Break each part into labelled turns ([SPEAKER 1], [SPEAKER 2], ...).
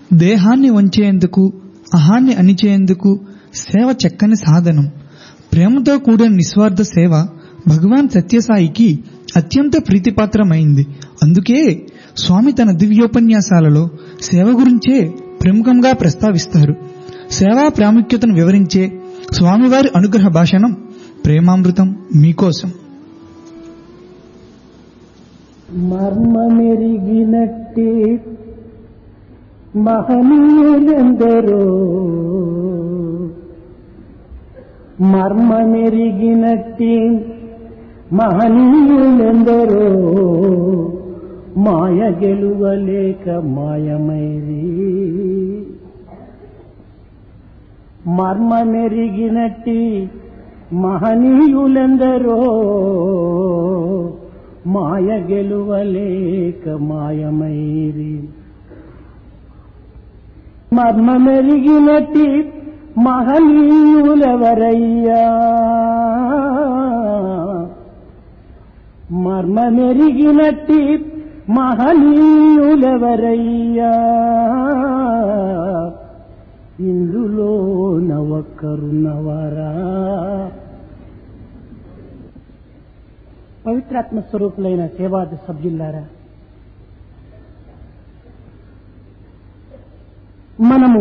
[SPEAKER 1] దేహాన్ని వంచేందుకు అహాన్ని అణిచేందుకు సేవ చక్కని సాధనం ప్రేమతో కూడిన నిస్వార్థ సేవ భగవాన్ సత్యసాయికి అత్యంత ప్రీతిపాత్రమైంది అందుకే స్వామి తన దివ్యోపన్యాసాలలో సేవ గురించే ప్రముఖంగా ప్రస్తావిస్తారు సేవా ప్రాముఖ్యతను వివరించే స్వామివారి అనుగ్రహ భాషణం ప్రేమామృతం మీకోసం
[SPEAKER 2] మర్మమెరిగినట్టి మహనీయులెందరో మర్మమెరిగినట్టి మహనీయులెందరో మాయ గెలువలేక మాయమైరి మర్మమెరిగినట్టి మహనీయులెందరో మాయ గెలువలేక మాయమైరి మర్మమెరిగినట్టి మహనీయులెవరయ్యా మర్మమెరిగినట్టి మహనీయులెవరయ్యా ఇందులో నవకరుణవరా పవిత్రాత్మ స్వరూపులైన సేవాది సభ్యులారా మనము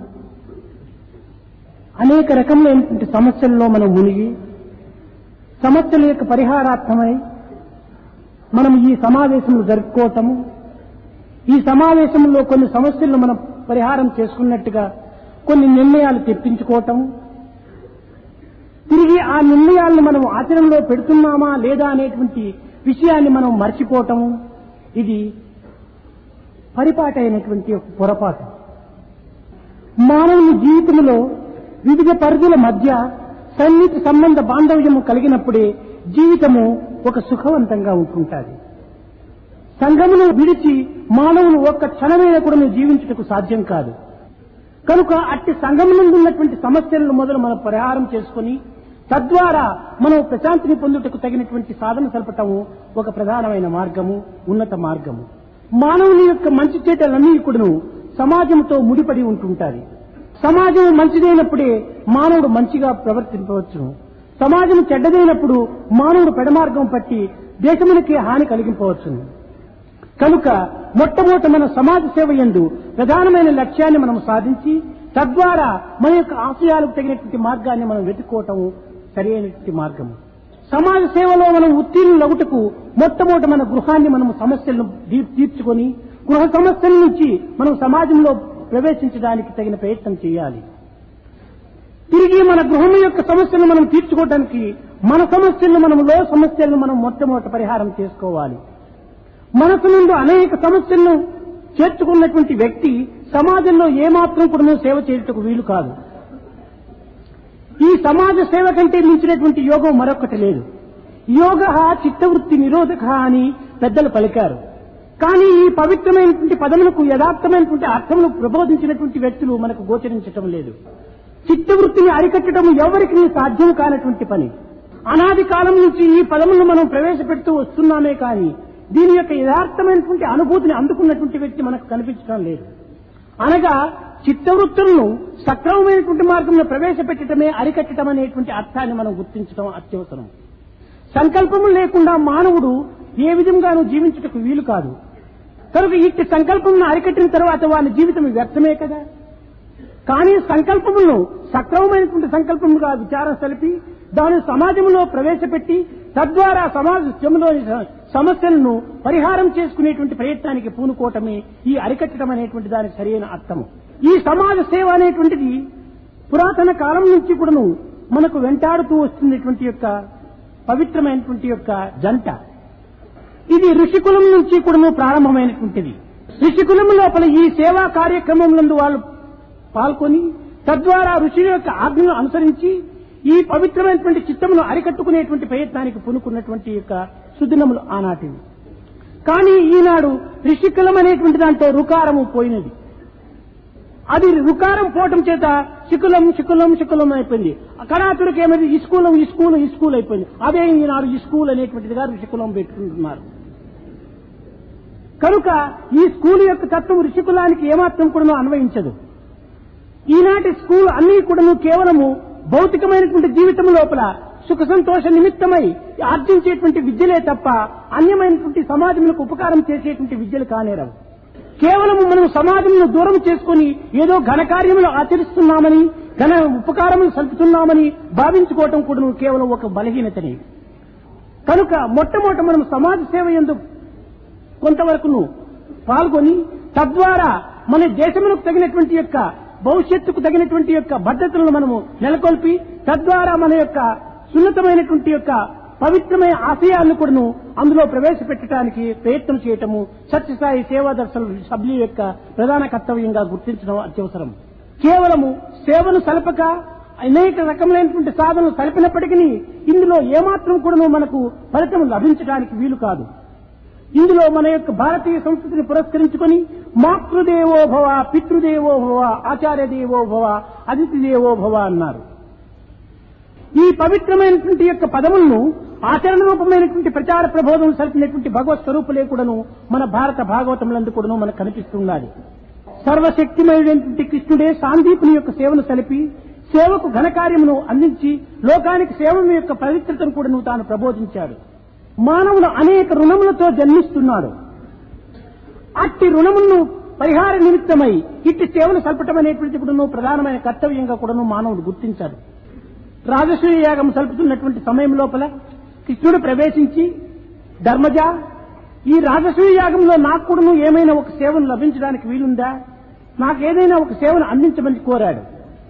[SPEAKER 2] అనేక రకములైనటువంటి సమస్యల్లో మనం మునిగి సమస్యల యొక్క పరిహారార్థమై మనం ఈ సమావేశంలో జరుపుకోవటము ఈ సమావేశంలో కొన్ని సమస్యలను మనం పరిహారం చేసుకున్నట్టుగా కొన్ని నిర్ణయాలు తెప్పించుకోవటము తిరిగి ఆ నిర్ణయాలను మనం ఆచరణలో పెడుతున్నామా లేదా అనేటువంటి విషయాన్ని మనం మర్చిపోవటము ఇది పరిపాట అయినటువంటి ఒక పొరపాటు మానవుని జీవితంలో వివిధ పరిధుల మధ్య సన్నిహిత సంబంధ బాంధవ్యము కలిగినప్పుడే జీవితము ఒక సుఖవంతంగా ఉంటుంటుంది సంఘమును విడిచి మానవులు ఒక్క క్షణమైన కూడా జీవించుటకు సాధ్యం కాదు కనుక అట్టి సంఘం నుండి ఉన్నటువంటి సమస్యలను మొదలు మనం పరిహారం చేసుకుని తద్వారా మనం ప్రశాంతిని పొందుటకు తగినటువంటి సాధన సలపటము ఒక ప్రధానమైన మార్గము ఉన్నత మార్గము మానవుని యొక్క మంచి చేటలన్నీ కూడాను సమాజంతో ముడిపడి ఉంటుంటాయి సమాజం మంచిదైనప్పుడే మానవుడు మంచిగా ప్రవర్తించవచ్చును సమాజం చెడ్డదైనప్పుడు మానవుడు పెడమార్గం పట్టి దేశమునకే హాని కలిగింపవచ్చును కనుక మొట్టమొదట మన సమాజ సేవ ఎందు ప్రధానమైన లక్ష్యాన్ని మనం సాధించి తద్వారా మన యొక్క ఆశయాలకు తగినటువంటి మార్గాన్ని మనం వెతుక్కోవటం సరైనటువంటి మార్గము సమాజ సేవలో మనం ఉత్తీర్ణులగుటకు మొట్టమొదట మన గృహాన్ని మనం సమస్యలను తీ- తీర్చుకొని గృహ సమస్యల నుంచి మనం సమాజంలో ప్రవేశించడానికి తగిన ప్రయత్నం చేయాలి తిరిగి మన గృహం యొక్క సమస్యలను మనం తీర్చుకోవడానికి మన సమస్యలను మనం లో సమస్యలను మనం మొట్టమొదట పరిహారం చేసుకోవాలి మనసు నుండి అనేక సమస్యలను చేర్చుకున్నటువంటి వ్యక్తి సమాజంలో ఏమాత్రం కూడా సేవ చేయుటకు వీలు కాదు ఈ సమాజ సేవ కంటే మించినటువంటి యోగం మరొకటి లేదు యోగ చిత్తవృత్తి నిరోధక అని పెద్దలు పలికారు కానీ ఈ పవిత్రమైనటువంటి పదములకు యథార్థమైనటువంటి అర్థమును ప్రబోధించినటువంటి వ్యక్తులు మనకు గోచరించటం లేదు చిత్తవృత్తిని అరికట్టడం ఎవరికి సాధ్యం కానటువంటి పని అనాది కాలం నుంచి ఈ పదములను మనం ప్రవేశపెడుతూ వస్తున్నామే కానీ దీని యొక్క యథార్థమైనటువంటి అనుభూతిని అందుకున్నటువంటి వ్యక్తి మనకు కనిపించడం లేదు అనగా చిత్తవృత్తులను సక్రమమైనటువంటి మార్గంలో ప్రవేశపెట్టడమే అరికట్టడం అనేటువంటి అర్థాన్ని మనం గుర్తించడం అత్యవసరం సంకల్పము లేకుండా మానవుడు ఏ విధంగానూ జీవించుటకు వీలు కాదు కనుక ఇట్టి సంకల్పమును అరికట్టిన తర్వాత వాని జీవితం వ్యర్థమే కదా కానీ సంకల్పములను సక్రమమైనటువంటి సంకల్పముగా విచారం సలిపి దాని సమాజంలో ప్రవేశపెట్టి తద్వారా సమాజంలోని స- సమస్యలను పరిహారం చేసుకునేటువంటి ప్రయత్నానికి పూనుకోవటమే ఈ అరికట్టడం అనేటువంటి దానికి సరైన అర్థము ఈ సమాజ సేవ అనేటువంటిది పురాతన కాలం నుంచి కూడాను మనకు వెంటాడుతూ వస్తున్నటువంటి యొక్క పవిత్రమైనటువంటి యొక్క జంట ఇది ఋషికులం నుంచి కూడాను ప్రారంభమైనటువంటిది ఋషికులం లోపల ఈ సేవా కార్యక్రమములందు వాళ్ళు పాల్గొని తద్వారా ఋషుల యొక్క ఆజ్ఞను అనుసరించి ఈ పవిత్రమైనటువంటి చిత్తమును అరికట్టుకునేటువంటి ప్రయత్నానికి పూనుకున్నటువంటి యొక్క సుదినములు ఆనాటివి కానీ ఈనాడు ఋషికులం అనేటువంటి దాంట్లో రుకారము పోయినది అది రుకారం పోవటం చేత శికులం శికులం శికులం అయిపోయింది కళాతుడికి ఏమైంది ఈ స్కూలం ఈ స్కూల్ ఈ స్కూల్ అయిపోయింది అదే ఈనాడు ఈ స్కూల్ అనేటువంటిదిగా ఋషికులం పెట్టుకుంటున్నారు కనుక ఈ స్కూల్ యొక్క తత్వం ఋషికులానికి ఏమాత్రం కూడా అన్వయించదు ఈనాటి స్కూల్ అన్ని కూడాను కేవలము భౌతికమైనటువంటి జీవితం లోపల సుఖ సంతోష నిమిత్తమై ఆర్జించేటువంటి విద్యలే తప్ప అన్యమైనటువంటి సమాజములకు ఉపకారం చేసేటువంటి విద్యలు కానేరవు కేవలము మనం సమాజంను దూరం చేసుకుని ఏదో ఘనకార్యములు ఆచరిస్తున్నామని ఘన ఉపకారములు సల్పుతున్నామని భావించుకోవటం కూడా కేవలం ఒక బలహీనతని కనుక మొట్టమొదట మనం సమాజ సేవ ఎందు కొంతవరకును పాల్గొని తద్వారా మన దేశమునకు తగినటువంటి యొక్క భవిష్యత్తుకు తగినటువంటి యొక్క భద్రతలను మనము నెలకొల్పి తద్వారా మన యొక్క సున్నతమైనటువంటి యొక్క పవిత్రమైన ఆశయాలను కూడాను అందులో ప్రవేశపెట్టడానికి ప్రయత్నం చేయటము సత్యసాయి సేవా దర్శన సభ్యుల యొక్క ప్రధాన కర్తవ్యంగా గుర్తించడం అత్యవసరం కేవలము సేవను సలపక అనేక రకములైనటువంటి సాధనలు సలిపినప్పటికీ ఇందులో ఏమాత్రం కూడాను మనకు ఫలితం లభించడానికి వీలు కాదు ఇందులో మన యొక్క భారతీయ సంస్కృతిని పురస్కరించుకొని మాతృదేవో భవ పితృదేవో భవ ఆచార్య దేవో భవ అతిథి దేవో భవ అన్నారు ఈ పవిత్రమైనటువంటి యొక్క పదములను ఆచరణ రూపమైనటువంటి ప్రచార ప్రబోధం సరిపినటువంటి భగవత్ స్వరూపులే కూడాను మన భారత భాగవతములందు కూడాను మనకు కనిపిస్తున్నది సర్వశక్తిమైనటువంటి కృష్ణుడే సాందీపుని యొక్క సేవను సలిపి సేవకు ఘనకార్యమును అందించి లోకానికి సేవ యొక్క పవిత్రతను కూడాను తాను ప్రబోధించాడు మానవుడు అనేక రుణములతో జన్మిస్తున్నాడు అట్టి రుణములను పరిహార నిమిత్తమై ఇట్టి సేవలు సల్పటం అనేటువంటి కూడాను ప్రధానమైన కర్తవ్యంగా కూడాను మానవుడు గుర్తించాడు రాజసూయ యాగం సల్పుతున్నటువంటి సమయం లోపల కృష్ణుడు ప్రవేశించి ధర్మజ ఈ రాజసూయ యాగంలో నాకు కూడాను ఏమైనా ఒక సేవను లభించడానికి వీలుందా నాకేదైనా ఒక సేవను అందించమని కోరాడు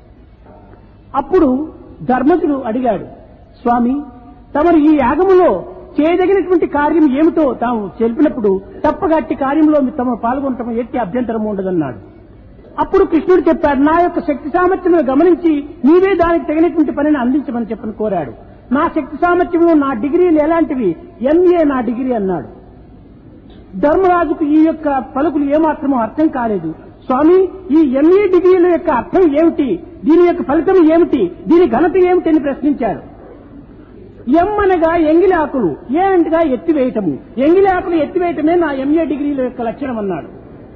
[SPEAKER 2] అప్పుడు ధర్మజుడు అడిగాడు స్వామి తమరు ఈ యాగములో చేయదగినటువంటి కార్యం ఏమిటో తాము తెలిపినప్పుడు తప్పగా అట్టి కార్యంలో తమ పాల్గొనటం ఎట్టి అభ్యంతరం ఉండదన్నాడు అప్పుడు కృష్ణుడు చెప్పాడు నా యొక్క శక్తి సామర్థ్యమును గమనించి నీవే దానికి తగినటువంటి పనిని అందించమని చెప్పని కోరాడు నా శక్తి సామర్థ్యంలో నా డిగ్రీలు ఎలాంటివి ఎంఏ నా డిగ్రీ అన్నాడు ధర్మరాజుకు ఈ యొక్క పలుకులు ఏమాత్రమో అర్థం కాలేదు స్వామి ఈ ఎంఏ డిగ్రీల యొక్క అర్థం ఏమిటి దీని యొక్క ఫలితం ఏమిటి దీని ఘనత ఏమిటి అని ప్రశ్నించాడు ఎం అనగా ఎంగిలి ఆకులు ఏ అంటగా ఎత్తివేయటము ఎంగిలి ఆకులు ఎత్తివేయటమే నా ఎంఏ డిగ్రీల యొక్క లక్షణం అన్నాడు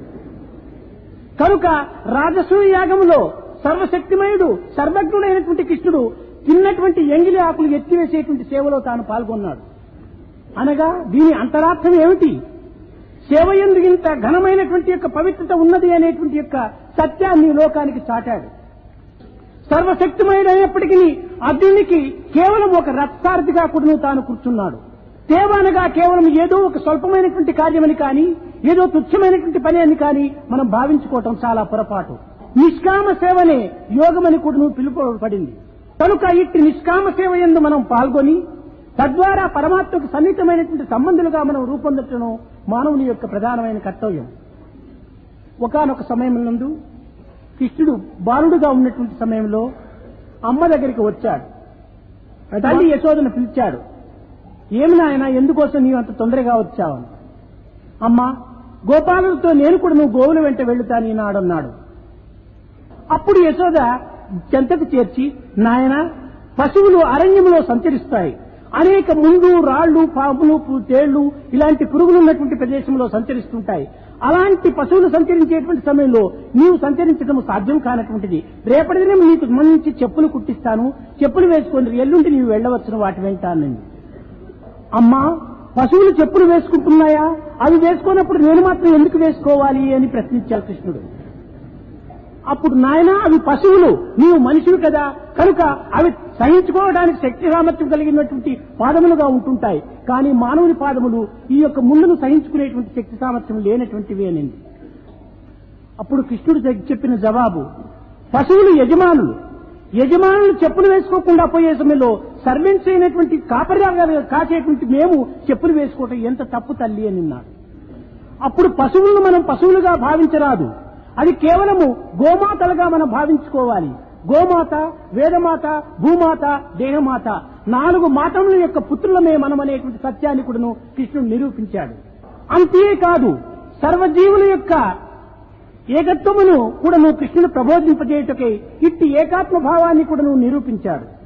[SPEAKER 2] కనుక రాజసూయ యాగములో సర్వశక్తిమయుడు సర్వజ్ఞుడైనటువంటి కృష్ణుడు తిన్నటువంటి ఎంగిలి ఆకులు ఎత్తివేసేటువంటి సేవలో తాను పాల్గొన్నాడు అనగా దీని అంతరార్థం ఏమిటి సేవ ఎందుకు ఇంత ఘనమైనటువంటి యొక్క పవిత్రత ఉన్నది అనేటువంటి యొక్క సత్యాన్ని లోకానికి చాటాడు సర్వశక్తిమయుడైనప్పటికీ అర్జునునికి కేవలం ఒక రథసారథిగా కూడా తాను కూర్చున్నాడు సేవ అనగా కేవలం ఏదో ఒక స్వల్పమైనటువంటి కార్యమని కానీ ఏదో తుచ్చమైనటువంటి పని అని కానీ మనం భావించుకోవటం చాలా పొరపాటు నిష్కామ సేవనే యోగమని కూడా పిలుపబడింది కనుక ఇట్టి నిష్కామ సేవ ఎందు మనం పాల్గొని తద్వారా పరమాత్మకు సన్నిహితమైనటువంటి సంబంధులుగా మనం రూపొందటం మానవుని యొక్క ప్రధానమైన కర్తవ్యం ఒకనొక సమయం నందు కృష్ణుడు బాలుడుగా ఉన్నటువంటి సమయంలో అమ్మ దగ్గరికి వచ్చాడు తల్లి యశోదను పిలిచాడు ఏమి నాయన ఎందుకోసం నీవు అంత తొందరగా వచ్చావని అమ్మా గోపాలుడితో నేను కూడా నువ్వు గోవుల వెంట వెళ్తాను ఈనాడన్నాడు అప్పుడు యశోద చెంతకు చేర్చి నాయన పశువులు అరణ్యంలో సంచరిస్తాయి అనేక ముందు రాళ్లు పాములు పు- తేళ్లు ఇలాంటి పురుగులు ఉన్నటువంటి ప్రదేశంలో సంచరిస్తుంటాయి అలాంటి పశువులు సంచరించేటువంటి సమయంలో నీవు సంచరించడం సాధ్యం కానటువంటిది రేపటి దినం నీకు సంబంధించి చెప్పులు కుట్టిస్తాను చెప్పులు వేసుకొని ఎల్లుండి నీవు వెళ్ళవచ్చును వాటి వెంట అన్నది అమ్మా పశువులు చెప్పులు వేసుకుంటున్నాయా అవి వేసుకున్నప్పుడు నేను మాత్రం ఎందుకు వేసుకోవాలి అని ప్రశ్నించాడు కృష్ణుడు అప్పుడు నాయన అవి పశువులు నీవు మనుషులు కదా కనుక అవి సహించుకోవడానికి శక్తి సామర్థ్యం కలిగినటువంటి పాదములుగా ఉంటుంటాయి కానీ మానవుని పాదములు ఈ యొక్క ముళ్ళను సహించుకునేటువంటి శక్తి సామర్థ్యం లేనటువంటివి అనింది అప్పుడు కృష్ణుడు చె- చెప్పిన జవాబు పశువులు యజమానులు యజమానులు చెప్పులు వేసుకోకుండా పోయే సమయంలో సర్వెంట్స్ అయినటువంటి కాపరిగా కాసేటువంటి మేము చెప్పులు వేసుకోవటం ఎంత తప్పు తల్లి అని అన్నాడు అప్పుడు పశువులను మనం పశువులుగా భావించరాదు అది కేవలము గోమాతలుగా మనం భావించుకోవాలి గోమాత వేదమాత భూమాత దేహమాత నాలుగు మాతముల యొక్క పుత్రులమే మనం అనేటువంటి సత్యాన్ని కూడాను కృష్ణుడు నిరూపించాడు అంతేకాదు సర్వజీవుల యొక్క ఏకత్వమును కూడాను కృష్ణుడు ప్రబోధింపజేయుటకై ఇట్టి ఏకాత్మ భావాన్ని కూడాను నిరూపించాడు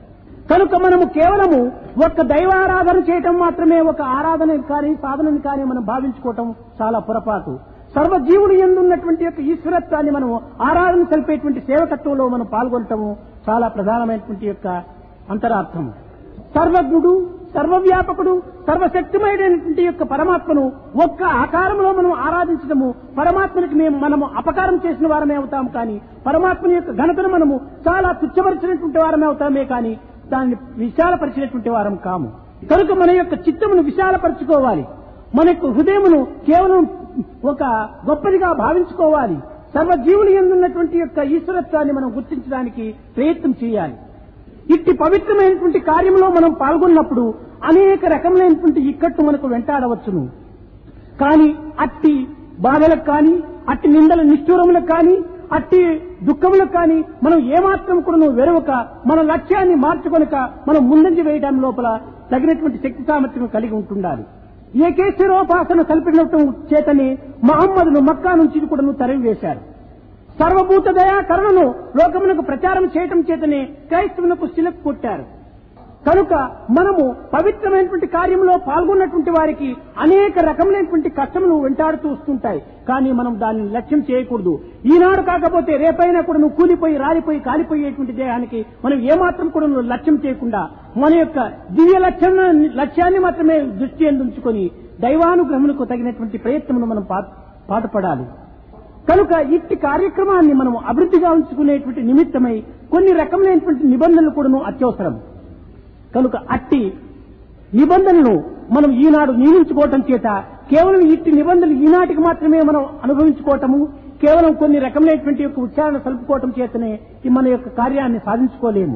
[SPEAKER 2] కనుక మనము కేవలము ఒక్క దైవారాధన చేయటం మాత్రమే ఒక ఆరాధన కానీ సాధనని కానీ మనం భావించుకోవటం చాలా పొరపాటు సర్వజీవులు ఎందున్నటువంటి యొక్క ఈశ్వరత్వాన్ని మనం ఆరాధన తెలిపేటువంటి సేవకత్వంలో మనం పాల్గొనటము చాలా ప్రధానమైనటువంటి యొక్క అంతరార్థం సర్వజ్ఞుడు సర్వవ్యాపకుడు సర్వశక్తిమైనటువంటి యొక్క పరమాత్మను ఒక్క ఆకారంలో మనం ఆరాధించడము పరమాత్మనికి మేము మనము అపకారం చేసిన వారమే అవుతాము కానీ పరమాత్మని యొక్క ఘనతను మనము చాలా తుచ్చపరిచినటువంటి వారమే అవుతామే కానీ దాన్ని విశాలపరిచినటువంటి వారం కాము కనుక మన యొక్క చిత్తమును విశాలపరచుకోవాలి మన యొక్క హృదయమును కేవలం ఒక గొప్పదిగా భావించుకోవాలి సర్వజీవులు ఎందున్నటువంటి యొక్క ఈశ్వరత్వాన్ని మనం గుర్తించడానికి ప్రయత్నం చేయాలి ఇట్టి పవిత్రమైనటువంటి కార్యంలో మనం పాల్గొన్నప్పుడు అనేక రకములైనటువంటి ఇక్కట్లు మనకు వెంటాడవచ్చును కానీ అట్టి బాధలకు కానీ అట్టి నిందల నిష్ఠూరములకు కానీ అట్టి దుఃఖములకు కానీ మనం ఏమాత్రం కూడా వెరవక మన లక్ష్యాన్ని మార్చుకొనక మనం ముందంజ వేయడం లోపల తగినటువంటి శక్తి సామర్థ్యం కలిగి ఉంటుండాలి ఏకేశ్వరోపాసన కల్పించడం చేతని మహమ్మదును మక్కా నుంచి కూడా తరిమివేశారు సర్వభూత దయా కరుణను లోకమునకు ప్రచారం చేయటం చేతనే క్రైస్తవులకు శిలకు కొట్టారు కనుక మనము పవిత్రమైనటువంటి కార్యంలో పాల్గొన్నటువంటి వారికి అనేక రకములైనటువంటి కష్టములు వెంటాడుతూ వస్తుంటాయి కానీ మనం దాన్ని లక్ష్యం చేయకూడదు ఈనాడు కాకపోతే రేపైనా కూడా నువ్వు కూలిపోయి రాలిపోయి కాలిపోయేటువంటి దేహానికి మనం ఏమాత్రం కూడా నువ్వు లక్ష్యం చేయకుండా మన యొక్క దివ్య లక్ష్యం లక్ష్యాన్ని మాత్రమే దృష్టి ఉంచుకొని దైవానుగ్రహములకు తగినటువంటి ప్రయత్నమును మనం పా- పాటుపడాలి కనుక ఇట్టి కార్యక్రమాన్ని మనం అభివృద్ధిగా ఉంచుకునేటువంటి నిమిత్తమై కొన్ని రకములైనటువంటి నిబంధనలు కూడాను అత్యవసరం కనుక అట్టి నిబంధనలు మనం ఈనాడు నియమించుకోవటం చేత కేవలం ఇట్టి నిబంధనలు ఈనాటికి మాత్రమే మనం అనుభవించుకోవటము కేవలం కొన్ని రకములైనటువంటి యొక్క ఉచ్చారణ సలుపుకోవటం చేతనే ఈ మన యొక్క కార్యాన్ని సాధించుకోలేము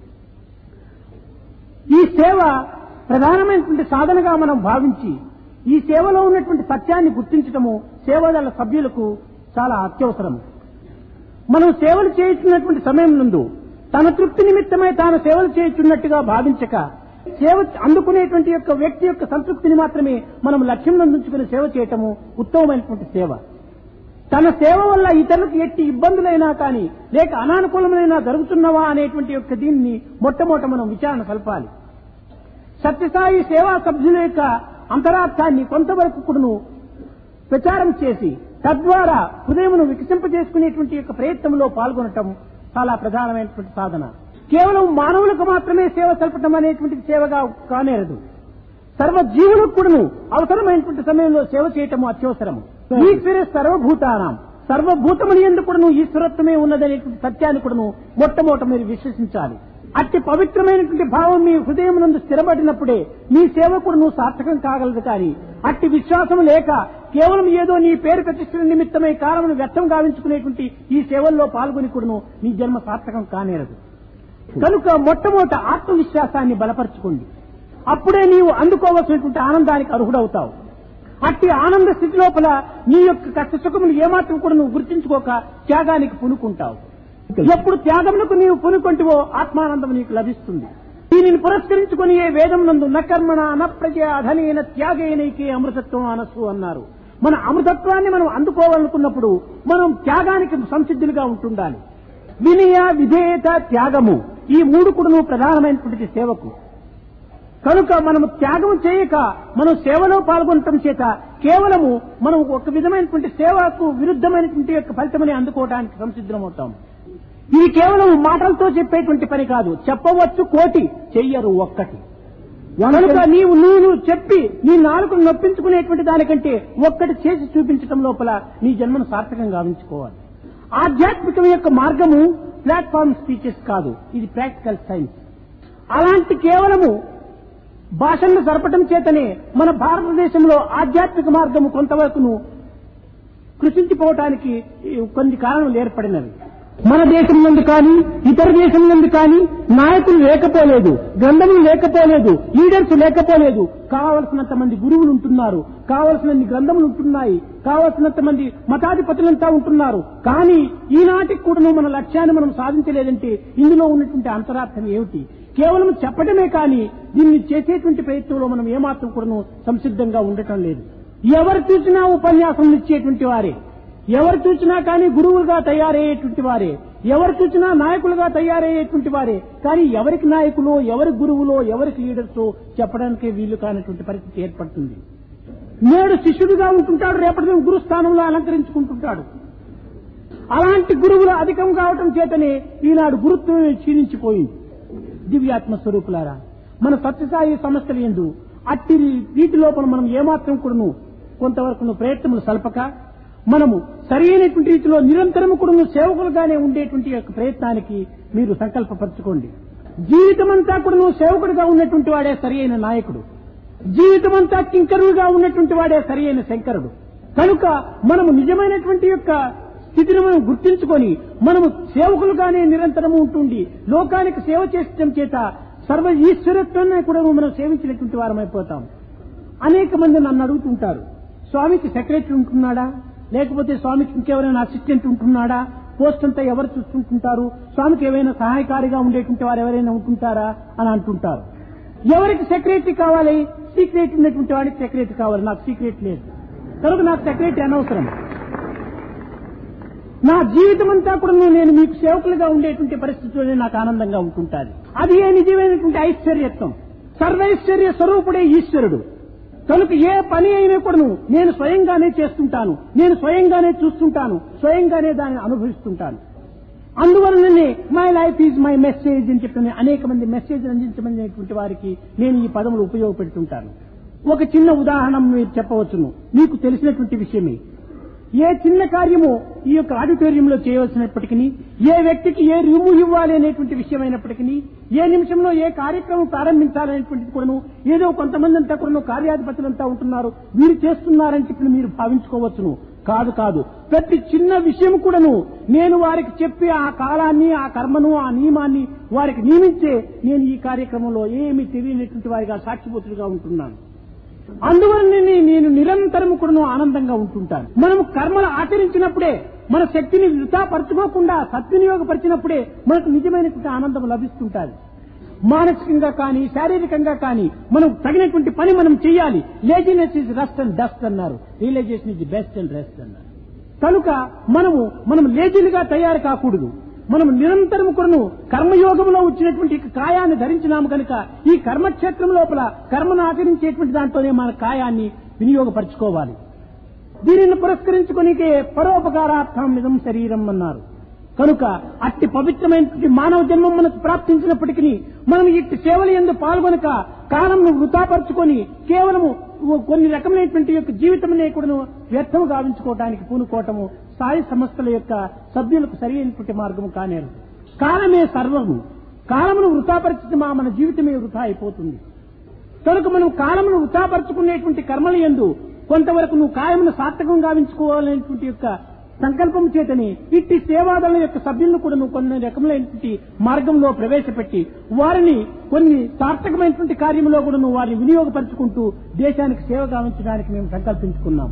[SPEAKER 2] ఈ సేవ ప్రధానమైనటువంటి సాధనగా మనం భావించి ఈ సేవలో ఉన్నటువంటి సత్యాన్ని గుర్తించటము సేవదళ సభ్యులకు చాలా అత్యవసరం మనం సేవలు చేస్తున్నటువంటి సమయం నందు తన తృప్తి నిమిత్తమై తాను సేవలు చేస్తున్నట్టుగా భావించక సేవ అందుకునేటువంటి యొక్క వ్యక్తి యొక్క సంతృప్తిని మాత్రమే మనం లక్ష్యం నందుంచుకుని సేవ చేయటము ఉత్తమమైనటువంటి సేవ తన సేవ వల్ల ఇతరులకు ఎట్టి ఇబ్బందులైనా కానీ లేక అనానుకూలమైనా జరుగుతున్నవా అనేటువంటి యొక్క దీన్ని మొట్టమొదట మనం విచారణ కలపాలి సత్యసాయి సేవా సభ్యుల యొక్క అంతరార్థాన్ని కొంతవరకు కూడాను ప్రచారం చేసి తద్వారా హృదయమును వికసింపజేసుకునేటువంటి యొక్క ప్రయత్నంలో పాల్గొనటం చాలా ప్రధానమైనటువంటి సాధన కేవలం మానవులకు మాత్రమే సేవ సల్పటం అనేటువంటి సేవగా కానేరదు సర్వజీవులకు కూడాను అవసరమైనటువంటి సమయంలో సేవ చేయటము అత్యవసరము ఈశ్వర సర్వభూతానం సర్వభూతముని ఎందుకు కూడాను ఈశ్వరత్వమే ఉన్నదనేటువంటి సత్యాన్ని కూడాను మొట్టమొదట మీరు విశ్వసించాలి అట్టి పవిత్రమైనటువంటి భావం మీ హృదయం నందు స్థిరపడినప్పుడే మీ సేవ కూడా నువ్వు సార్థకం కాగలదు కానీ అట్టి విశ్వాసం లేక కేవలం ఏదో నీ పేరు ప్రతిష్ఠల నిమిత్తమై కాలమును వ్యర్థం గావించుకునేటువంటి ఈ సేవల్లో పాల్గొని కూడాను నీ జన్మ సార్థకం కానేరదు కనుక మొట్టమొదట ఆత్మవిశ్వాసాన్ని బలపరచుకోండి అప్పుడే నీవు అందుకోవలసినటువంటి ఆనందానికి అర్హుడవుతావు అట్టి ఆనంద స్థితి లోపల నీ యొక్క కష్ట సుఖములు ఏమాత్రం కూడా నువ్వు గుర్తించుకోక త్యాగానికి పునుకుంటావు ఎప్పుడు త్యాగములకు నీవు పునుకొంటివో ఆత్మానందం నీకు లభిస్తుంది దీనిని పురస్కరించుకుని ఏ వేదం నందు నకర్మణ అనప్రజ అధనైన త్యాగైనైకే అమృతత్వం అనసు అన్నారు మన అమృతత్వాన్ని మనం అందుకోవాలనుకున్నప్పుడు మనం త్యాగానికి సంసిద్ధులుగా ఉంటుండాలి వినయ విధేయత త్యాగము ఈ మూడు కూడా ప్రధానమైనటువంటి సేవకు కనుక మనము త్యాగం చేయక మనం సేవలో పాల్గొనటం చేత కేవలము మనం ఒక విధమైనటువంటి సేవకు విరుద్ధమైనటువంటి యొక్క ఫలితమని అందుకోవడానికి సంసిద్ధమవుతాం ఇది కేవలం మాటలతో చెప్పేటువంటి పని కాదు చెప్పవచ్చు కోటి చెయ్యరు ఒక్కటి కనుక నీవు నువ్వు చెప్పి నీ నాలుకను నొప్పించుకునేటువంటి దానికంటే ఒక్కటి చేసి చూపించటం లోపల నీ జన్మను సార్థకంగా గావించుకోవాలి ఆధ్యాత్మికం యొక్క మార్గము ప్లాట్ఫామ్ స్పీచెస్ కాదు ఇది ప్రాక్టికల్ సైన్స్ అలాంటి కేవలము భాషలను జరపటం చేతనే మన భారతదేశంలో ఆధ్యాత్మిక మార్గము కొంతవరకును కృషించిపోవటానికి ఈ కొన్ని కారణాలు ఏర్పడినవి మన దేశం నుండి కానీ ఇతర దేశం నుండి కానీ నాయకులు లేకపోలేదు గ్రంథములు లేకపోలేదు లీడర్స్ లేకపోలేదు కావలసినంత మంది గురువులు ఉంటున్నారు కావలసినన్ని గ్రంథములు ఉంటున్నాయి కావలసినంత మంది మతాధిపతులంతా ఉంటున్నారు కానీ ఈనాటికి కూడా మన లక్ష్యాన్ని మనం సాధించలేదంటే ఇందులో ఉన్నటువంటి అంతరార్థం ఏమిటి కేవలం చెప్పడమే కానీ దీన్ని చేసేటువంటి ప్రయత్నంలో మనం ఏమాత్రం కూడా సంసిద్ధంగా ఉండటం లేదు ఎవరు చూసినా ఉపన్యాసం ఇచ్చేటువంటి వారే ఎవరు చూసినా కానీ గురువులుగా తయారయ్యేటువంటి వారే ఎవరు చూసినా నాయకులుగా తయారయ్యేటువంటి వారే కానీ ఎవరికి నాయకులో ఎవరి గురువులో ఎవరికి లీడర్సో చెప్పడానికి వీలు కానటువంటి పరిస్థితి ఏర్పడుతుంది నేడు శిష్యుడిగా ఉంటుంటాడు రేపటి గురు స్థానంలో అలంకరించుకుంటుంటాడు అలాంటి గురువులు అధికం కావటం చేతనే ఈనాడు గురుత్వం క్షీణించిపోయింది దివ్యాత్మ స్వరూపులారా మన సత్యసాయి సంస్థలు ఎందు అట్టి వీటి లోపల మనం ఏమాత్రం కూడాను కొంతవరకు ప్రయత్నములు సల్పక మనము సరైనటువంటి రీతిలో నిరంతరము కూడా సేవకులుగానే ఉండేటువంటి యొక్క ప్రయత్నానికి మీరు సంకల్పపరచుకోండి జీవితమంతా కూడా సేవకుడిగా ఉన్నటువంటి వాడే సరి అయిన నాయకుడు జీవితమంతా కింకరుడుగా ఉన్నటువంటి వాడే సరి అయిన శంకరుడు కనుక మనము నిజమైనటువంటి యొక్క స్థితిని మనం గుర్తించుకొని మనము సేవకులుగానే నిరంతరము ఉంటుండి లోకానికి సేవ చేసడం చేత సర్వ ఈశ్వరత్వాన్ని కూడా మనం సేవించినటువంటి వారమైపోతాం అనేక మంది నన్ను అడుగుతుంటారు స్వామికి సెక్రటరీ ఉంటున్నాడా లేకపోతే స్వామికి ఇంకెవరైనా అసిస్టెంట్ ఉంటున్నాడా పోస్ట్ అంతా ఎవరు చూస్తుంటుంటారు స్వామికి ఏవైనా సహాయకారిగా ఉండేటువంటి వారు ఎవరైనా ఉంటుంటారా అని అంటుంటారు ఎవరికి సెక్రటరీ కావాలి సీక్రెట్ ఉన్నటువంటి వాడికి సెక్రటరీ కావాలి నాకు సీక్రెట్ లేదు కనుక నాకు సెక్రటరీ అనవసరం నా జీవితం అంతా కూడా నేను మీకు సేవకులుగా ఉండేటువంటి పరిస్థితుల్లోనే నాకు ఆనందంగా ఉంటుంటాది అది ఏ నిజమైనటువంటి ఐశ్వర్యత్వం సర్వైశ్వర్య స్వరూపుడే ఈశ్వరుడు కనుక ఏ పని అయినా కూడాను నేను స్వయంగానే చేస్తుంటాను నేను స్వయంగానే చూస్తుంటాను స్వయంగానే దాన్ని అనుభవిస్తుంటాను అందువలననే my life is my message అని చెప్పిన అనేక మంది మెసేజ్ అందించమనేటువంటి వారికి నేను ఈ పదములు ఉపయోగపెడుతుంటాను ఒక చిన్న ఉదాహరణ మీరు చెప్పవచ్చును మీకు తెలిసినటువంటి విషయమే ఏ చిన్న కార్యము ఈ యొక్క ఆడిటోరియంలో చేయవలసినప్పటికీ ఏ వ్యక్తికి ఏ రూము ఇవ్వాలి అనేటువంటి విషయమైనప్పటికీ ఏ నిమిషంలో ఏ కార్యక్రమం ప్రారంభించాలనేటువంటిది కూడాను ఏదో కొంతమంది అంతా కూడా కార్యాధిపతులంతా ఉంటున్నారు వీరు చేస్తున్నారని చెప్పి మీరు భావించుకోవచ్చును కాదు కాదు ప్రతి చిన్న విషయం కూడాను నేను వారికి చెప్పి ఆ కాలాన్ని ఆ కర్మను ఆ నియమాన్ని వారికి నియమించే నేను ఈ కార్యక్రమంలో ఏమి తెలియనటువంటి వారిగా సాక్షిపోతులుగా ఉంటున్నాను అందువలన నేను నిరంతరం కూడా ఆనందంగా ఉంటుంటాను మనం కర్మలు ఆచరించినప్పుడే మన శక్తిని వృధాపరచుకోకుండా సద్వినియోగపరిచినప్పుడే మనకు నిజమైనటువంటి ఆనందం లభిస్తుంటాది మానసికంగా కానీ శారీరకంగా కానీ మనం తగినటువంటి పని మనం చేయాలి laziness is rest and dust అన్నారు realization is best and rest అన్నారు కనుక మనము మనం లేజీలుగా తయారు కాకూడదు మనం నిరంతరం కూడాను కర్మయోగంలో వచ్చినటువంటి కాయాన్ని ధరించినాము కనుక ఈ కర్మక్షేత్రం లోపల కర్మను ఆచరించేటువంటి దాంట్లోనే మన కాయాన్ని వినియోగపరచుకోవాలి దీనిని పురస్కరించుకునికే పరోపకారార్థం నిజం శరీరం అన్నారు కనుక అట్టి పవిత్రమైనటువంటి మానవ జన్మం మనకు ప్రాప్తించినప్పటికీ మనం ఇట్టి సేవలు ఎందు పాల్గొనక కాలంను వృతాపరుచుకొని కేవలము కొన్ని రకమైనటువంటి యొక్క జీవితం కూడా వ్యర్థము గావించుకోవడానికి పూనుకోవటము స్థాయి సంస్థల యొక్క సభ్యులకు సరైనటువంటి మార్గము కానేరు కాలమే సర్వము కాలమును వృతాపరిచితే మా మన జీవితమే వృధా అయిపోతుంది కనుక మనం కాలమును వృతాపరుచుకునేటువంటి కర్మల ఎందు కొంతవరకు నువ్వు కాయమును సార్థకం గావించుకోవాలనేటువంటి యొక్క సంకల్పం చేతని ఇట్టి సేవాదళ యొక్క సభ్యులను కూడా నువ్వు కొన్ని రకములైనటువంటి మార్గంలో ప్రవేశపెట్టి వారిని కొన్ని సార్థకమైనటువంటి కార్యంలో కూడా నువ్వు వారిని వినియోగపరుచుకుంటూ దేశానికి సేవ గావించడానికి మేము సంకల్పించుకున్నాం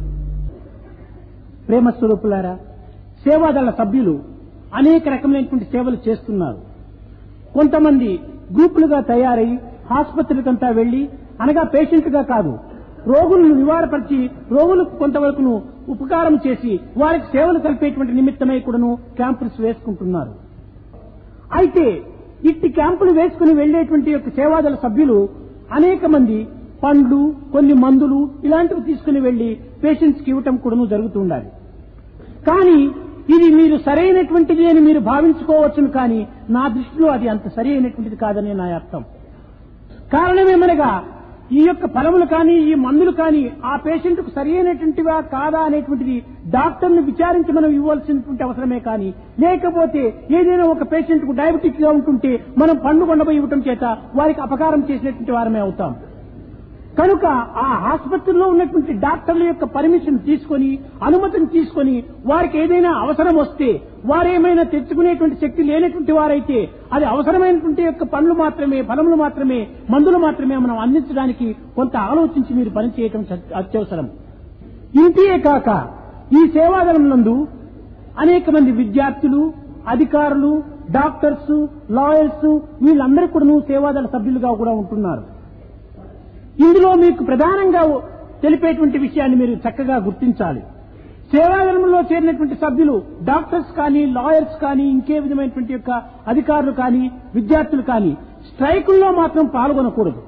[SPEAKER 2] ప్రేమ స్వరూపులారా సేవాదళ సభ్యులు అనేక రకమైనటువంటి సేవలు చేస్తున్నారు కొంతమంది గ్రూపులుగా తయారై ఆసుపత్రులకంతా వెళ్లి అనగా పేషెంట్గా కాదు రోగులను నివారపరిచి రోగులకు కొంతవరకును ఉపకారం చేసి వారికి సేవలు కలిపేటువంటి నిమిత్తమై కూడాను క్యాంపులు వేసుకుంటున్నారు అయితే ఇట్టి క్యాంపులు వేసుకుని వెళ్లేటువంటి యొక్క సేవాదళ సభ్యులు అనేక మంది పండ్లు కొన్ని మందులు ఇలాంటివి తీసుకుని వెళ్లి పేషెంట్స్ కి ఇవ్వటం కూడాను జరుగుతూ ఉండాలి కానీ ఇది మీరు సరైనటువంటిది అని మీరు భావించుకోవచ్చును కానీ నా దృష్టిలో అది అంత సరి అయినటువంటిది కాదని నా అర్థం కారణమేమనగా ఈ యొక్క ఫలములు కానీ ఈ మందులు కానీ ఆ పేషెంట్ కు సరి అయినటువంటివా కాదా అనేటువంటిది డాక్టర్ను విచారించి మనం ఇవ్వాల్సినటువంటి అవసరమే కానీ లేకపోతే ఏదైనా ఒక పేషెంట్ కు డయాబెటిక్ గా ఉంటుంటే మనం పండు కొండపోయి ఇవ్వటం చేత వారికి అపకారం చేసినటువంటి వారమే అవుతాం కనుక ఆ ఆసుపత్రిలో ఉన్నటువంటి డాక్టర్ల యొక్క పర్మిషన్ తీసుకొని అనుమతిని తీసుకొని వారికి ఏదైనా అవసరం వస్తే వారేమైనా తెచ్చుకునేటువంటి శక్తి లేనటువంటి వారైతే అది అవసరమైనటువంటి యొక్క పనులు మాత్రమే ఫలములు మాత్రమే మందులు మాత్రమే మనం అందించడానికి కొంత ఆలోచించి మీరు పనిచేయటం అత్యవసరం ఇంటియే కాక ఈ సేవాదళం నందు అనేక మంది విద్యార్థులు అధికారులు డాక్టర్స్ లాయర్స్ వీళ్ళందరూ కూడా సేవాదళ సభ్యులుగా కూడా ఉంటున్నారు ఇందులో మీకు ప్రధానంగా తెలిపేటువంటి విషయాన్ని మీరు చక్కగా గుర్తించాలి సేవాదళంలో చేరినటువంటి సభ్యులు డాక్టర్స్ కానీ లాయర్స్ కానీ ఇంకే విధమైనటువంటి యొక్క అధికారులు కానీ విద్యార్థులు కానీ స్ట్రైకుల్లో మాత్రం పాల్గొనకూడదు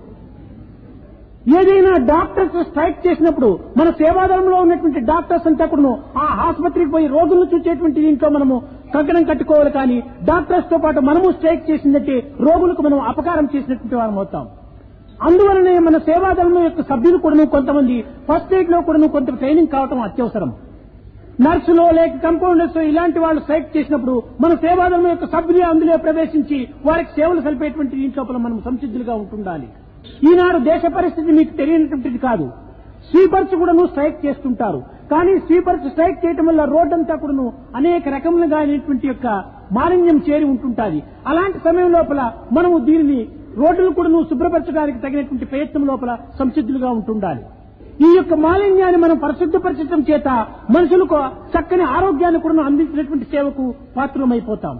[SPEAKER 2] ఏదైనా డాక్టర్స్ స్ట్రైక్ చేసినప్పుడు మన సేవాదళంలో ఉన్నటువంటి డాక్టర్స్ అంతా కూడా ఆ ఆసుపత్రికి పోయి రోగులను చూసేటువంటి దీంట్లో మనము కంకణం కట్టుకోవాలి కానీ డాక్టర్స్ తో పాటు మనము స్ట్రైక్ చేసిందంటే రోగులకు మనం అపకారం చేసినటువంటి వారం అవుతాం అందువలనే మన సేవాదళం యొక్క సభ్యులు కూడా కొంతమంది ఫస్ట్ ఎయిడ్ లో కూడా కొంత ట్రైనింగ్ కావటం అత్యవసరం నర్సులో లేక కంపౌండర్స్ ఇలాంటి వాళ్ళు స్ట్రైక్ చేసినప్పుడు మన సేవాదళం యొక్క సభ్యులు అందులో ప్రవేశించి వారికి సేవలు సలిపేటువంటి దీంట్లో మనం సంసిద్ధులుగా ఉంటుండాలి ఈనాడు దేశ పరిస్థితి మీకు తెలియనటువంటిది కాదు స్వీపర్స్ కూడాను స్ట్రైక్ చేస్తుంటారు కానీ స్వీపర్స్ స్ట్రైక్ చేయటం వల్ల రోడ్డంతా కూడాను అనేక రకములుగా అయినటువంటి యొక్క మాలిన్యం చేరి ఉంటుంటాది అలాంటి సమయం లోపల మనము దీనిని రోడ్డును కూడాను శుభ్రపరచడానికి తగినటువంటి ప్రయత్నం లోపల సంసిద్ధులుగా ఉంటుండాలి ఈ యొక్క మాలిన్యాన్ని మనం పరిశుద్ధపరచడం చేత మనుషులకు చక్కని ఆరోగ్యాన్ని కూడా అందించినటువంటి సేవకు పాత్రమైపోతాం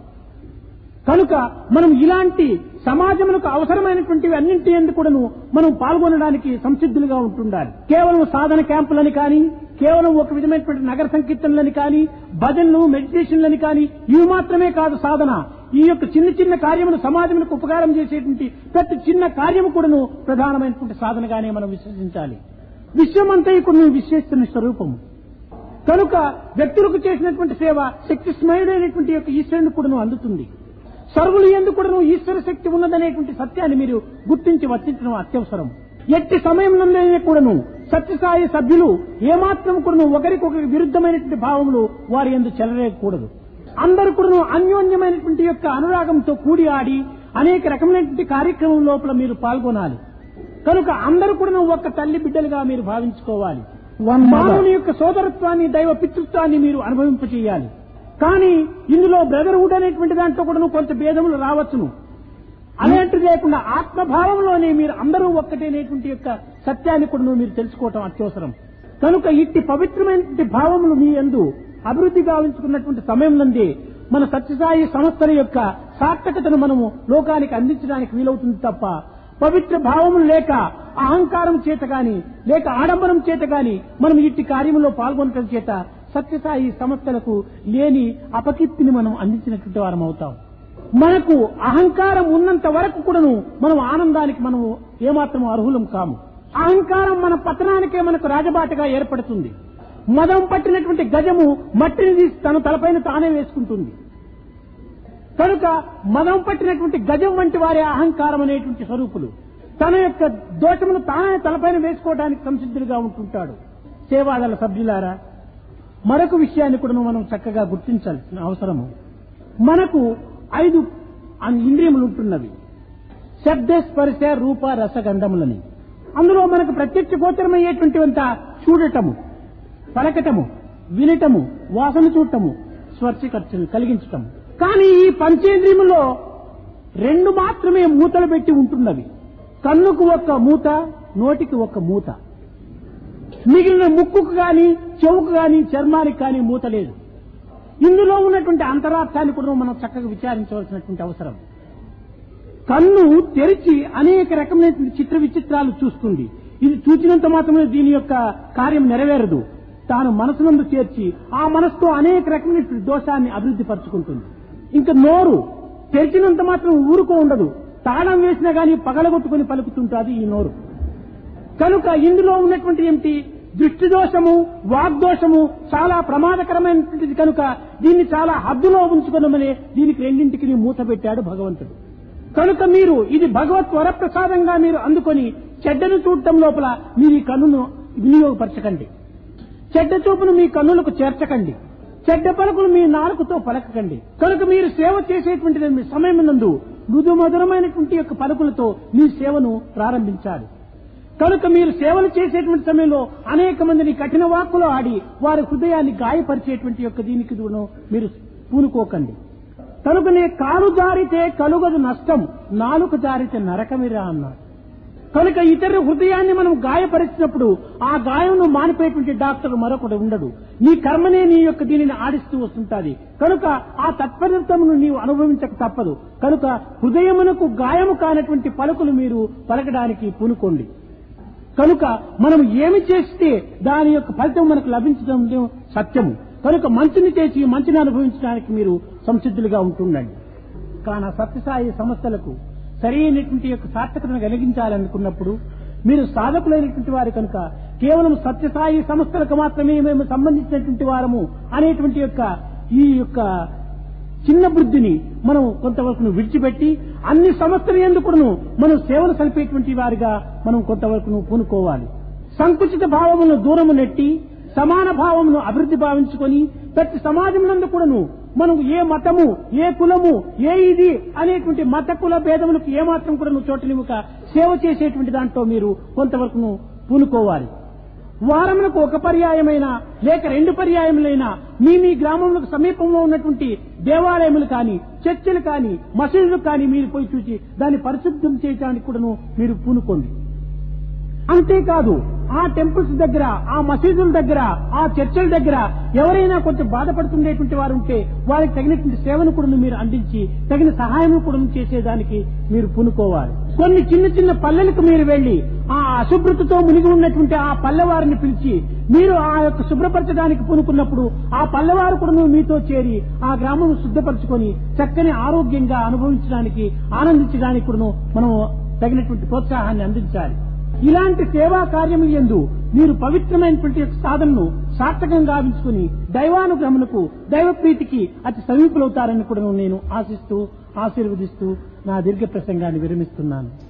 [SPEAKER 2] కనుక మనం ఇలాంటి సమాజములకు అవసరమైనటువంటివి అన్నింటి ఎందుకు కూడాను మనం పాల్గొనడానికి సంసిద్ధులుగా ఉంటుండాలి కేవలం సాధన క్యాంపులని కానీ కేవలం ఒక విధమైనటువంటి నగర సంకీర్తనలని కానీ భజనలు మెడిటేషన్లని కానీ ఇవి మాత్రమే కాదు సాధన ఈ యొక్క చిన్న చిన్న కార్యములు సమాజములకు ఉపకారం చేసేటువంటి ప్రతి చిన్న కార్యము కూడాను ప్రధానమైనటువంటి సాధనగానే మనం విశ్వసించాలి విశ్వమంతా కొన్ని విశ్వేస్తున్న స్వరూపము కనుక వ్యక్తులకు చేసినటువంటి సేవ శక్తి స్మయుడైనటువంటి యొక్క ఈశ్వరుని కూడాను అందుతుంది సర్వులు ఎందుకు కూడాను ఈశ్వర శక్తి ఉన్నదనేటువంటి సత్యాన్ని మీరు గుర్తించి వర్తించడం అత్యవసరం ఎట్టి సమయంలోనే కూడాను సత్యసాయి సభ్యులు ఏమాత్రం కూడాను ఒకరికొకరి విరుద్ధమైనటువంటి భావములు వారి ఎందు చెలరేయకూడదు అందరూ కూడాను అన్యోన్యమైనటువంటి యొక్క అనురాగంతో కూడి ఆడి అనేక రకమైనటువంటి కార్యక్రమం లోపల మీరు పాల్గొనాలి కనుక అందరూ కూడా ఒక్క తల్లి బిడ్డలుగా మీరు భావించుకోవాలి మానవుని యొక్క సోదరత్వాన్ని దైవ పితృత్వాన్ని మీరు అనుభవింపచేయాలి కానీ ఇందులో బ్రదర్హుడ్ అనేటువంటి దాంట్లో కూడా కొంత భేదములు రావచ్చును అలాంటిది లేకుండా ఆత్మభావంలోనే మీరు అందరూ ఒక్కటేనేటువంటి యొక్క సత్యాన్ని కూడా మీరు తెలుసుకోవటం అత్యవసరం కనుక ఇట్టి పవిత్రమైనటువంటి భావములు మీ ఎందు అభివృద్ధి గావించుకున్నటువంటి సమయంలోనే మన సత్యసాయి సంస్థల యొక్క సార్థకతను మనము లోకానికి అందించడానికి వీలవుతుంది తప్ప పవిత్ర భావములు లేక అహంకారం చేత గాని లేక ఆడంబరం చేత గాని మనం ఇట్టి కార్యములో పాల్గొనటం చేత సత్యసాయి సంస్థలకు లేని అపకీర్తిని మనం అందించినటువంటి వారం అవుతాం మనకు అహంకారం ఉన్నంత వరకు కూడాను మనం ఆనందానికి మనము ఏమాత్రం అర్హులం కాము అహంకారం మన పతనానికే మనకు రాజబాటగా ఏర్పడుతుంది మదం పట్టినటువంటి గజము మట్టిని తీసి తన తలపైన తానే వేసుకుంటుంది కనుక మదం పట్టినటువంటి గజం వంటి వారి అహంకారం అనేటువంటి స్వరూపులు తన యొక్క దోషమును తానే తలపైన వేసుకోవడానికి సంసిద్ధులుగా ఉంటుంటాడు సేవాదళ సభ్యులారా మరొక విషయాన్ని కూడా మనం చక్కగా గుర్తించాల్సిన అవసరము మనకు ఐదు అన్- ఇంద్రియములు ఉంటున్నవి శబ్ద స్పర్శ రూప రసగంధములని అందులో మనకు ప్రత్యక్ష గోచరమయ్యేటువంటి అంత చూడటము పలకటము వినటము వాసన చూడటము స్పర్శ ఖర్చులు కలిగించటము కానీ ఈ పంచేంద్రియములో రెండు మాత్రమే మూతలు పెట్టి ఉంటున్నవి కన్నుకు ఒక్క మూత నోటికి ఒక్క మూత మిగిలిన ముక్కుకు గాని చెవుకు గాని చర్మానికి కానీ మూత లేదు ఇందులో ఉన్నటువంటి అంతరార్థాన్ని కూడా మనం చక్కగా విచారించవలసినటువంటి అవసరం కన్ను తెరిచి అనేక రకమైనటువంటి చిత్ర విచిత్రాలు చూస్తుంది ఇది చూచినంత మాత్రమే దీని యొక్క కార్యం నెరవేరదు తాను మనసునందు చేర్చి ఆ మనసుతో అనేక రకమైనటువంటి దోషాన్ని అభివృద్ధి పరుచుకుంటుంది ఇంకా నోరు తెరిచినంత మాత్రం ఊరుకో ఉండదు తాళం వేసినా గానీ పగలగొట్టుకుని పలుకుతుంటుంది ఈ నోరు కనుక ఇందులో ఉన్నటువంటి ఏమిటి దృష్టి దోషము వాగ్దోషము చాలా ప్రమాదకరమైనటువంటిది కనుక దీన్ని చాలా హద్దులో ఉంచుకున్నామని దీనికి రెండింటికి మూత పెట్టాడు భగవంతుడు కనుక మీరు ఇది భగవత్ వరప్రసాదంగా మీరు అందుకొని చెడ్డను చూడటం లోపల మీరు ఈ కన్నును వినియోగపరచకండి చెడ్డ చూపును మీ కన్నులకు చేర్చకండి చెడ్డ పలుకులు మీ నాలుకతో పలకకండి కనుక మీరు సేవ చేసేటువంటి మీ సమయం నందు మృదు మధురమైనటువంటి యొక్క పలుకులతో మీ సేవను ప్రారంభించాలి కనుక మీరు సేవలు చేసేటువంటి సమయంలో అనేక మందిని కఠిన వాక్కులు ఆడి వారి హృదయాన్ని గాయపరిచేటువంటి యొక్క దీనికి దూరం మీరు పూనుకోకండి కనుకనే కాలు జారితే కలుగదు నష్టం నాలుక జారితే నరకమిరా అన్నారు కనుక ఇతర హృదయాన్ని మనం గాయపరిచినప్పుడు ఆ గాయంను మానిపోయేటువంటి డాక్టర్ మరొకటి ఉండడు నీ కర్మనే నీ యొక్క దీనిని ఆడిస్తూ వస్తుంటాది కనుక ఆ తత్పరతమును నీవు అనుభవించక తప్పదు కనుక హృదయమునకు గాయము కానటువంటి పలుకులు మీరు పలకడానికి పూనుకోండి కనుక మనం ఏమి చేస్తే దాని యొక్క ఫలితం మనకు లభించడం సత్యము కనుక మంచిని చేసి మంచిని అనుభవించడానికి మీరు సంసిద్ధులుగా ఉంటుండండి కాన సత్యసాయి సంస్థలకు సరైనటువంటి యొక్క సార్థకతను కలిగించాలనుకున్నప్పుడు మీరు సాధకులైనటువంటి వారు కనుక కేవలం సత్యసాయి సంస్థలకు మాత్రమే మేము సంబంధించినటువంటి వారము అనేటువంటి యొక్క ఈ యొక్క చిన్న బుద్ధిని మనం కొంతవరకు విడిచిపెట్టి అన్ని సంస్థలు ఎందుకును మనం సేవలు సలిపేటువంటి వారిగా మనం కొంతవరకు పూనుకోవాలి సంకుచిత భావములను దూరము నెట్టి సమాన భావమును అభివృద్ధి భావించుకొని ప్రతి సమాజం కూడాను మనం ఏ మతము ఏ కులము ఏ ఇది అనేటువంటి మత కుల భేదములకు ఏమాత్రం కూడా నువ్వు చోటనివ్వక సేవ చేసేటువంటి దాంట్లో మీరు కొంతవరకు పూనుకోవాలి వారములకు ఒక పర్యాయమైన లేక రెండు పర్యాయములైన మీ మీ గ్రామములకు సమీపంలో ఉన్నటువంటి దేవాలయములు కానీ చర్చిలు కానీ మసీదులు కానీ మీరు పోయి చూసి దాన్ని పరిశుద్ధం చేయడానికి కూడాను మీరు పూనుకోండి అంతేకాదు ఆ టెంపుల్స్ దగ్గర ఆ మసీదుల దగ్గర ఆ చర్చల దగ్గర ఎవరైనా కొంచెం బాధపడుతుండేటువంటి వారు ఉంటే వారికి తగినటువంటి సేవను కూడా మీరు అందించి తగిన సహాయం కూడా చేసేదానికి మీరు పూనుకోవాలి కొన్ని చిన్న చిన్న పల్లెలకు మీరు వెళ్లి ఆ అశుభ్రతతో మునిగి ఉన్నటువంటి ఆ పల్లెవారిని పిలిచి మీరు ఆ యొక్క శుభ్రపరచడానికి పూనుకున్నప్పుడు ఆ పల్లెవారు కూడా మీతో చేరి ఆ గ్రామం శుద్ధపరచుకొని చక్కని ఆరోగ్యంగా అనుభవించడానికి ఆనందించడానికి కూడా మనం తగినటువంటి ప్రోత్సాహాన్ని అందించాలి ఇలాంటి సేవా కార్యము ఎందు మీరు పవిత్రమైనటువంటి సాధనను సార్థకంగా గావించుకుని దైవానుగ్రహమునకు దైవ ప్రీతికి అతి సమీపులవుతారని కూడా నేను ఆశిస్తూ ఆశీర్వదిస్తూ నా దీర్ఘ ప్రసంగాన్ని విరమిస్తున్నాను